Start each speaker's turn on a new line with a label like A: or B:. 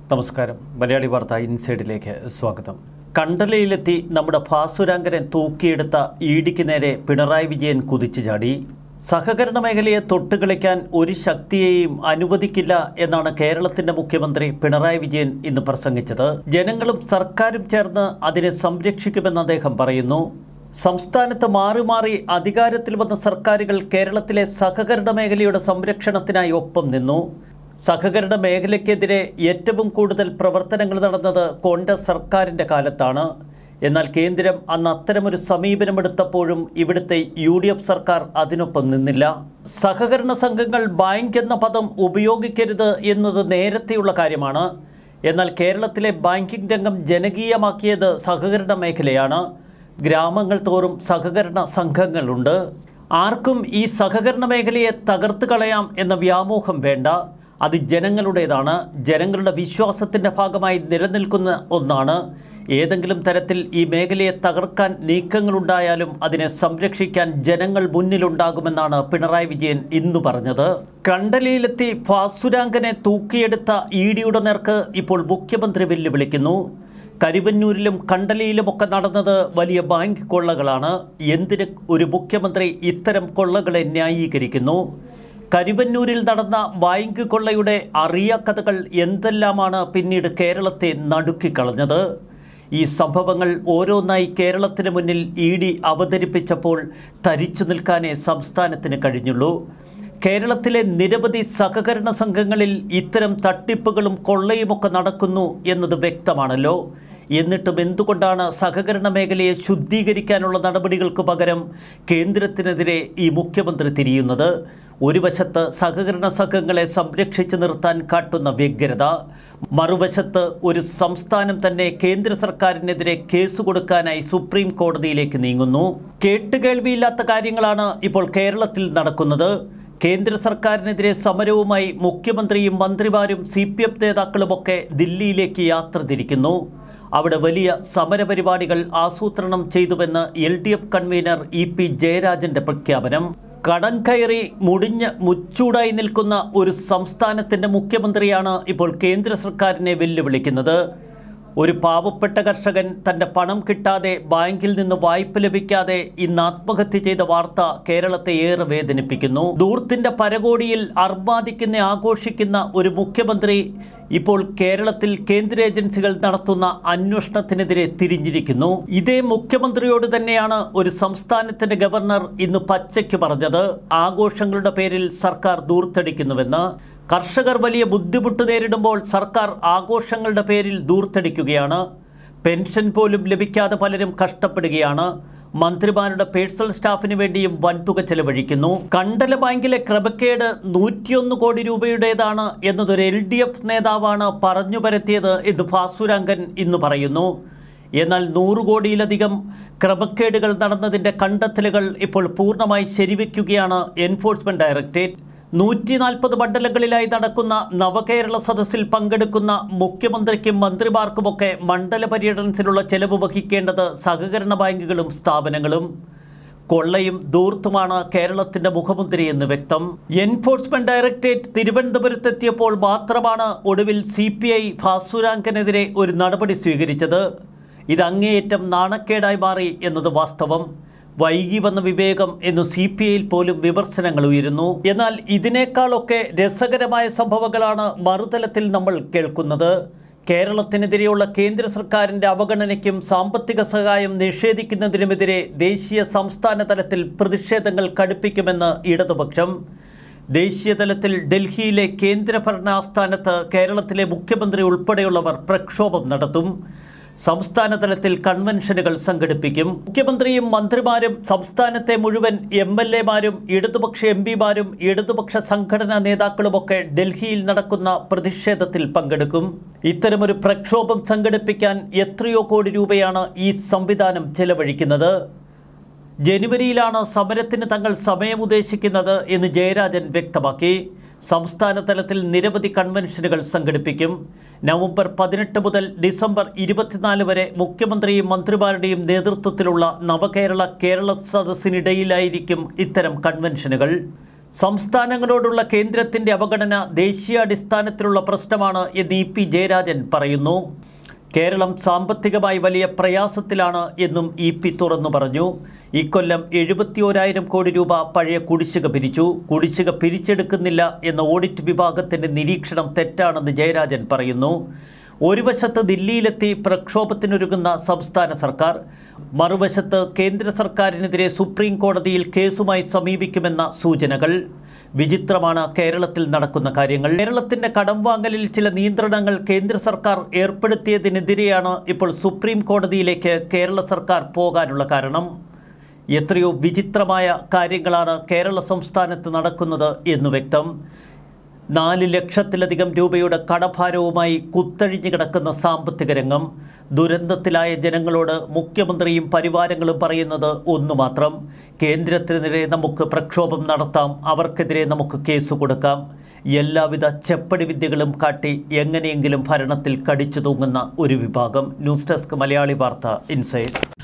A: നമസ്കാരം മലയാളി വാർത്ത ഇൻസൈഡിലേക്ക് സ്വാഗതം കണ്ടലയിലെത്തി നമ്മുടെ ഭാസുരാങ്കനെ തൂക്കിയെടുത്ത ഇഡിക്ക് നേരെ പിണറായി വിജയൻ കുതിച്ചു ചാടി സഹകരണ മേഖലയെ തൊട്ടുകളിക്കാൻ ഒരു ശക്തിയെയും അനുവദിക്കില്ല എന്നാണ് കേരളത്തിന്റെ മുഖ്യമന്ത്രി പിണറായി വിജയൻ ഇന്ന് പ്രസംഗിച്ചത് ജനങ്ങളും സർക്കാരും ചേർന്ന് അതിനെ സംരക്ഷിക്കുമെന്ന് അദ്ദേഹം പറയുന്നു സംസ്ഥാനത്ത് മാറി മാറി അധികാരത്തിൽ വന്ന സർക്കാരുകൾ കേരളത്തിലെ സഹകരണ മേഖലയുടെ സംരക്ഷണത്തിനായി ഒപ്പം നിന്നു സഹകരണ മേഖലയ്ക്കെതിരെ ഏറ്റവും കൂടുതൽ പ്രവർത്തനങ്ങൾ നടന്നത് കോൺഗ്രസ് സർക്കാരിൻ്റെ കാലത്താണ് എന്നാൽ കേന്ദ്രം അന്ന് അത്തരമൊരു സമീപനമെടുത്തപ്പോഴും ഇവിടുത്തെ യു ഡി എഫ് സർക്കാർ അതിനൊപ്പം നിന്നില്ല സഹകരണ സംഘങ്ങൾ ബാങ്ക് എന്ന പദം ഉപയോഗിക്കരുത് എന്നത് നേരത്തെയുള്ള കാര്യമാണ് എന്നാൽ കേരളത്തിലെ ബാങ്കിംഗ് രംഗം ജനകീയമാക്കിയത് സഹകരണ മേഖലയാണ് ഗ്രാമങ്ങൾ തോറും സഹകരണ സംഘങ്ങളുണ്ട് ആർക്കും ഈ സഹകരണ മേഖലയെ തകർത്ത് കളയാം എന്ന വ്യാമോഹം വേണ്ട അത് ജനങ്ങളുടേതാണ് ജനങ്ങളുടെ വിശ്വാസത്തിൻ്റെ ഭാഗമായി നിലനിൽക്കുന്ന ഒന്നാണ് ഏതെങ്കിലും തരത്തിൽ ഈ മേഖലയെ തകർക്കാൻ നീക്കങ്ങളുണ്ടായാലും അതിനെ സംരക്ഷിക്കാൻ ജനങ്ങൾ മുന്നിലുണ്ടാകുമെന്നാണ് പിണറായി വിജയൻ ഇന്നു പറഞ്ഞത് കണ്ടലിയിലെത്തി ഫാസുരാങ്കനെ തൂക്കിയെടുത്ത ഇ ഡിയുടെ നേർക്ക് ഇപ്പോൾ മുഖ്യമന്ത്രി വെല്ലുവിളിക്കുന്നു കരുവന്നൂരിലും കണ്ടലിയിലുമൊക്കെ നടന്നത് വലിയ ബാങ്ക് കൊള്ളകളാണ് എന്തിന് ഒരു മുഖ്യമന്ത്രി ഇത്തരം കൊള്ളകളെ ന്യായീകരിക്കുന്നു കരുവന്നൂരിൽ നടന്ന ബാങ്ക് കൊള്ളയുടെ അറിയാക്കഥകൾ എന്തെല്ലാമാണ് പിന്നീട് കേരളത്തെ നടുക്കിക്കളഞ്ഞത് ഈ സംഭവങ്ങൾ ഓരോന്നായി കേരളത്തിന് മുന്നിൽ ഇ ഡി അവതരിപ്പിച്ചപ്പോൾ തരിച്ചു നിൽക്കാനേ സംസ്ഥാനത്തിന് കഴിഞ്ഞുള്ളൂ കേരളത്തിലെ നിരവധി സഹകരണ സംഘങ്ങളിൽ ഇത്തരം തട്ടിപ്പുകളും കൊള്ളയുമൊക്കെ നടക്കുന്നു എന്നത് വ്യക്തമാണല്ലോ എന്നിട്ടും എന്തുകൊണ്ടാണ് സഹകരണ മേഖലയെ ശുദ്ധീകരിക്കാനുള്ള നടപടികൾക്ക് പകരം കേന്ദ്രത്തിനെതിരെ ഈ മുഖ്യമന്ത്രി തിരിയുന്നത് ഒരു വശത്ത് സഹകരണ സംഘങ്ങളെ സംരക്ഷിച്ചു നിർത്താൻ കാട്ടുന്ന വ്യഗ്രത മറുവശത്ത് ഒരു സംസ്ഥാനം തന്നെ കേന്ദ്ര സർക്കാരിനെതിരെ കേസ് കൊടുക്കാനായി സുപ്രീം കോടതിയിലേക്ക് നീങ്ങുന്നു കേട്ടുകേൾവിയില്ലാത്ത കാര്യങ്ങളാണ് ഇപ്പോൾ കേരളത്തിൽ നടക്കുന്നത് കേന്ദ്ര സർക്കാരിനെതിരെ സമരവുമായി മുഖ്യമന്ത്രിയും മന്ത്രിമാരും സി പി എഫ് നേതാക്കളുമൊക്കെ ദില്ലിയിലേക്ക് യാത്ര തിരിക്കുന്നു അവിടെ വലിയ സമരപരിപാടികൾ ആസൂത്രണം ചെയ്തുവെന്ന് L D F convener E P ജയരാജന്റെ പ്രഖ്യാപനം കടം കയറി മുടിഞ്ഞ് മുച്ചൂടായി നിൽക്കുന്ന ഒരു സംസ്ഥാനത്തിൻ്റെ മുഖ്യമന്ത്രിയാണ് ഇപ്പോൾ കേന്ദ്ര സർക്കാരിനെ വെല്ലുവിളിക്കുന്നത് ഒരു പാവപ്പെട്ട കർഷകൻ തൻ്റെ പണം കിട്ടാതെ ബാങ്കിൽ നിന്ന് വായ്പ ലഭിക്കാതെ ഇന്ന് ആത്മഹത്യ ചെയ്ത വാർത്ത കേരളത്തെ ഏറെ വേദനിപ്പിക്കുന്നു ദൂർത്തിൻ്റെ പരകോടിയിൽ അർമാദിക്കുന്ന ആഘോഷിക്കുന്ന ഒരു മുഖ്യമന്ത്രി ഇപ്പോൾ കേരളത്തിൽ കേന്ദ്ര ഏജൻസികൾ നടത്തുന്ന അന്വേഷണത്തിനെതിരെ തിരിഞ്ഞിരിക്കുന്നു ഇതേ മുഖ്യമന്ത്രിയോട് തന്നെയാണ് ഒരു സംസ്ഥാനത്തിൻ്റെ ഗവർണർ ഇന്ന് പച്ചയ്ക്ക് പറഞ്ഞത് ആഘോഷങ്ങളുടെ പേരിൽ സർക്കാർ ദൂർത്തടിക്കുന്നുവെന്ന് കർഷകർ വലിയ ബുദ്ധിമുട്ട് നേരിടുമ്പോൾ സർക്കാർ ആഘോഷങ്ങളുടെ പേരിൽ ദൂർത്തടിക്കുകയാണ് പെൻഷൻ പോലും ലഭിക്കാതെ പലരും കഷ്ടപ്പെടുകയാണ് മന്ത്രിമാരുടെ പേഴ്സണൽ സ്റ്റാഫിന് വേണ്ടിയും വൻതുക ചെലവഴിക്കുന്നു കണ്ടല ബാങ്കിലെ ക്രമക്കേട് നൂറ്റിയൊന്ന് കോടി രൂപയുടേതാണ് എന്നതൊരു എൽ ഡി എഫ് നേതാവാണ് പറഞ്ഞു പരത്തിയത് എന്ന് ഭാസുരാങ്കൻ ഇന്ന് പറയുന്നു എന്നാൽ നൂറ് കോടിയിലധികം ക്രമക്കേടുകൾ നടന്നതിൻ്റെ കണ്ടെത്തലുകൾ ഇപ്പോൾ പൂർണ്ണമായി ശരിവെക്കുകയാണ് എൻഫോഴ്സ്മെൻറ്റ് ഡയറക്ടറേറ്റ് നൂറ്റി നാൽപ്പത് മണ്ഡലങ്ങളിലായി നടക്കുന്ന നവകേരള സദസ്സിൽ പങ്കെടുക്കുന്ന മുഖ്യമന്ത്രിക്കും മന്ത്രിമാർക്കുമൊക്കെ മണ്ഡല പര്യടനത്തിനുള്ള ചെലവ് വഹിക്കേണ്ടത് സഹകരണ ബാങ്കുകളും സ്ഥാപനങ്ങളും കൊള്ളയും ദൂർത്തുമാണ് കേരളത്തിന്റെ മുഖമുദ്ര എന്ന് വ്യക്തം എൻഫോഴ്സ്മെന്റ് ഡയറക്ടറേറ്റ് തിരുവനന്തപുരത്തെത്തിയപ്പോൾ മാത്രമാണ് ഒടുവിൽ സി പി ഐ ഭാസുരാങ്കനെതിരെ ഒരു നടപടി സ്വീകരിച്ചത് ഇത് അങ്ങേയറ്റം നാണക്കേടായി മാറി എന്നത് വാസ്തവം വൈകി വന്ന വിവേകം എന്ന് സി പി ഐയിൽ പോലും വിമർശനങ്ങൾ ഉയരുന്നു എന്നാൽ ഇതിനേക്കാളൊക്കെ രസകരമായ സംഭവങ്ങളാണ് മറുതലത്തിൽ നമ്മൾ കേൾക്കുന്നത് കേരളത്തിനെതിരെയുള്ള കേന്ദ്ര സർക്കാരിൻ്റെ അവഗണനയ്ക്കും സാമ്പത്തിക സഹായം നിഷേധിക്കുന്നതിനുമെതിരെ ദേശീയ സംസ്ഥാന തലത്തിൽ പ്രതിഷേധങ്ങൾ കടുപ്പിക്കുമെന്ന് ഇടതുപക്ഷം ദേശീയ തലത്തിൽ ഡൽഹിയിലെ കേന്ദ്രഭരണ ആസ്ഥാനത്ത് കേരളത്തിലെ മുഖ്യമന്ത്രി ഉൾപ്പെടെയുള്ളവർ പ്രക്ഷോഭം നടത്തും സംസ്ഥാന തലത്തിൽ കൺവെൻഷനുകൾ സംഘടിപ്പിക്കും മുഖ്യമന്ത്രിയും മന്ത്രിമാരും സംസ്ഥാനത്തെ മുഴുവൻ എം എൽ എമാരും ഇടതുപക്ഷ എം പിമാരും ഇടതുപക്ഷ സംഘടനാ നേതാക്കളുമൊക്കെ ഡൽഹിയിൽ നടക്കുന്ന പ്രതിഷേധത്തിൽ പങ്കെടുക്കും ഇത്തരമൊരു പ്രക്ഷോഭം സംഘടിപ്പിക്കാൻ എത്രയോ കോടി രൂപയാണ് ഈ സംവിധാനം ചെലവഴിക്കുന്നത് ജനുവരിയിലാണ് സമരത്തിന് തങ്ങൾ സമയം ഉദ്ദേശിക്കുന്നത് എന്ന് ജയരാജൻ വ്യക്തമാക്കി സംസ്ഥാന തലത്തിൽ നിരവധി കൺവെൻഷനുകൾ സംഘടിപ്പിക്കും നവംബർ പതിനെട്ട് മുതൽ ഡിസംബർ ഇരുപത്തിനാല് വരെ മുഖ്യമന്ത്രിയും മന്ത്രിമാരുടെയും നേതൃത്വത്തിലുള്ള നവകേരള കേരള സദസ്സിനിടയിലായിരിക്കും ഇത്തരം കൺവെൻഷനുകൾ സംസ്ഥാനങ്ങളോടുള്ള കേന്ദ്രത്തിൻ്റെ അവഗണന ദേശീയാടിസ്ഥാനത്തിലുള്ള പ്രശ്നമാണ് എന്ന് ഇ പി ജയരാജൻ പറയുന്നു കേരളം സാമ്പത്തികമായി വലിയ പ്രയാസത്തിലാണ് എന്നും ഇ പി തുറന്നു പറഞ്ഞു ഇക്കൊല്ലം എഴുപത്തിയോരായിരം കോടി രൂപ പഴയ കുടിശ്ശിക പിരിച്ചു കുടിശ്ശിക പിരിച്ചെടുക്കുന്നില്ല എന്ന ഓഡിറ്റ് വിഭാഗത്തിൻ്റെ നിരീക്ഷണം തെറ്റാണെന്ന് ജയരാജൻ പറയുന്നു ഒരു വശത്ത് ദില്ലിയിലെത്തി പ്രക്ഷോഭത്തിനൊരുങ്ങുന്ന സംസ്ഥാന സർക്കാർ മറുവശത്ത് കേന്ദ്ര സർക്കാരിനെതിരെ സുപ്രീം കോടതിയിൽ കേസുമായി സമീപിക്കുമെന്ന സൂചനകൾ വിചിത്രമാണ് കേരളത്തിൽ നടക്കുന്ന കാര്യങ്ങൾ കേരളത്തിൻ്റെ കടം വാങ്ങലിൽ ചില നിയന്ത്രണങ്ങൾ കേന്ദ്ര സർക്കാർ ഏർപ്പെടുത്തിയതിനെതിരെയാണ് ഇപ്പോൾ സുപ്രീം കോടതിയിലേക്ക് കേരള സർക്കാർ പോകാനുള്ള കാരണം എത്രയോ വിചിത്രമായ കാര്യങ്ങളാണ് കേരള സംസ്ഥാനത്ത് നടക്കുന്നത് എന്ന് വ്യക്തം നാല് ലക്ഷത്തിലധികം രൂപയുടെ കടഭാരവുമായി കുത്തഴിഞ്ഞു കിടക്കുന്ന സാമ്പത്തിക രംഗം ദുരന്തത്തിലായ ജനങ്ങളോട് മുഖ്യമന്ത്രിയും പരിവാരങ്ങളും പറയുന്നത് ഒന്നു മാത്രം കേന്ദ്രത്തിനെതിരെ നമുക്ക് പ്രക്ഷോഭം നടത്താം അവർക്കെതിരെ നമുക്ക് കേസ് കൊടുക്കാം എല്ലാവിധ ചെപ്പടി വിദ്യകളും കാട്ടി എങ്ങനെയെങ്കിലും ഭരണത്തിൽ കടിച്ചു തൂങ്ങുന്ന ഒരു വിഭാഗം ന്യൂസ് ഡെസ്ക് മലയാളി വാർത്ത ഇൻസൈഡ്